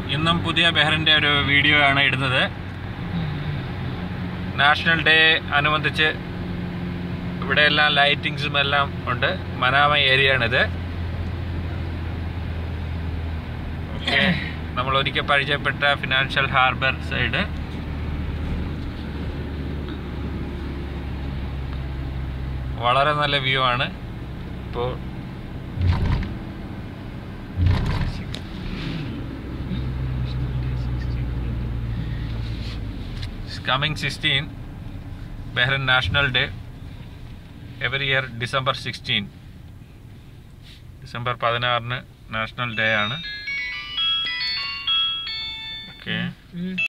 ഇന്നും പുതിയ ബെഹറിൻ്റെ ഒരു വീഡിയോ ആണ് ഇടുന്നത് നാഷണൽ ഡേ അനുബന്ധിച്ച് ഇവിടെ എല്ലാം ലൈറ്റിങ്സും എല്ലാം ഉണ്ട് മനാമ ഏരിയ ആണിത് ഓക്കെ നമ്മൾ ഒരിക്കൽ പരിചയപ്പെട്ട ഫിനാൻഷ്യൽ ഹാർബർ സൈഡ് വളരെ നല്ല വ്യൂ ആണ് ഇപ്പോൾ coming sixteen Bahrain national day every year December sixteen December പതിനാറിന് നാഷണൽ ഡേ ആണ് ഓക്കെ